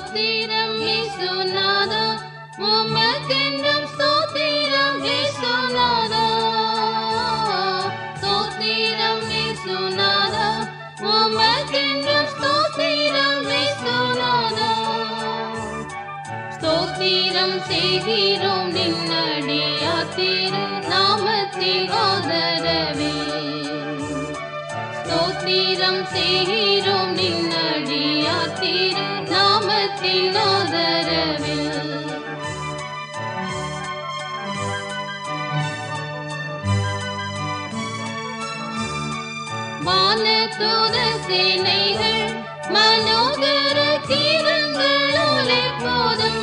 ஸ்தோத்திரம் இயேசுநாதா உமக்கென்றும் ஸ்தோத்திரம் இயேசுநாதா ஸ்தோத்திரம் இயேசுநாதா உமக்கென்றும் ஸ்தோத்திரம் இயேசுநாதா ஸ்தோத்திரம் செய்கிறோம் நின்னடியா திரு நாமத்தில் ஆதரவே ஸ்தோத்திரம் செய்கிறோம் நின்னடியா திரு நாமத்தில் ஆதரவே வானதூத சேனைகள் மனோகர கீதங்களோல் எப்போதும்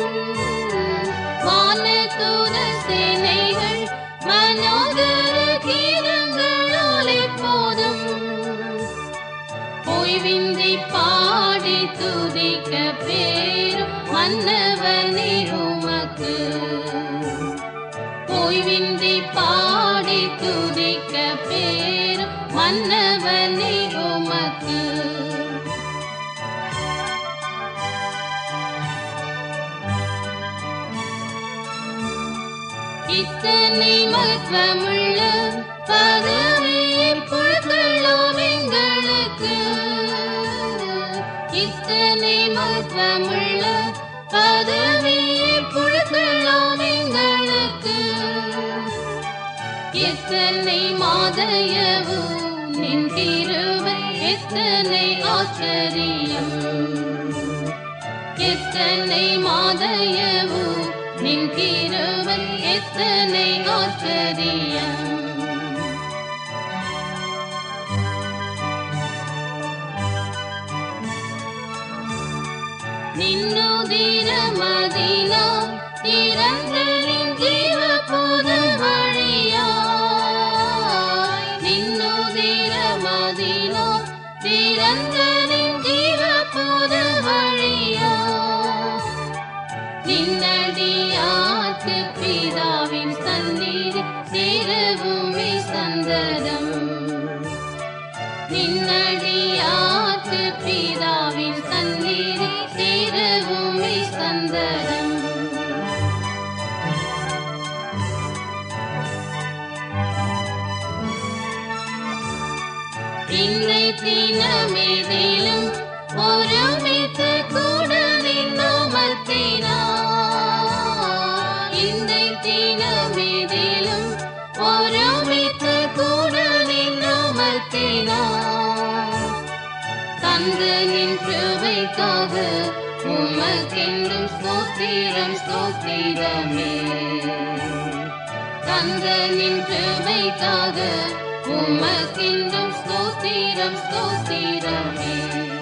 வானதூத சேனைகள் மனோகர கீதங்களோல் எப்போதும் ஓய்வின்றி பாடி துதிக்க பேரும் மன்னவனே உமக்கு ஓய்வின்றி பாடி துதிக்க பேரும் மன்னவனே உமக்கு இத்தனை மகத்துவமுள்ள பதவியில் புழுக்களோம் எங்களுக்கு இத்தனை மகத்துவமுள்ள பதவியில் புழுக்களோம் எங்களுக்கு எத்தனை மாதயவு நின் கிருபை எத்தனை ஆச்சரியம் எத்தனை மாதயவு நின் கிருபை எத்தனை ஆச்சரியம் நின்னுதிரமதினா திறந்தனின் ஜீவபோத வழியாய் நின்னுதிரமதினா திறந்தனின் ஜீவபோத வழியாய் நின்னடியாக்கு பிதாவின் சந்நிதி சேரவுமே சந்ததம் நின்னடியாக்கு பிதாவின் சந்நிதி சேரவுமே சந்ததம் இன்றை தினமேதிலும் ஒருமித்து கூட நின்னாமத்தினார் இன்றை தினமேதிலும் ஒருமித்து கூட நின்னாமத்தினார் தந்து நின் கிருபைக்காக உமக்கென்றும் ஸ்தோத்திரம் ஸ்தோத்திரமே தந்த நின் கிருபைக்காக உமக்கென்றும் ஸ்தோத்திரம் ஸ்தோத்திரமே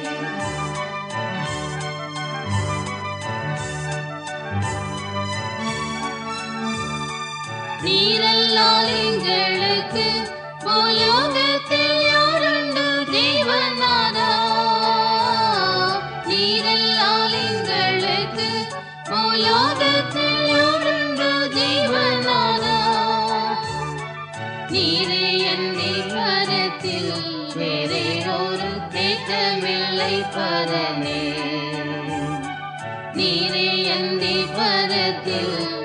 நீரல்லால் எங்களுக்கு பூலோகத்தில் யாருண்டு தேவனாதா நீரல்லால் எங்களுக்கு பூலோகத்தில் யாருண்டு தேவனாதா நீரே என் பரத்தில் வேறே ஒரு தேட்டமில்லை பரனே நீரே என் பரத்தில்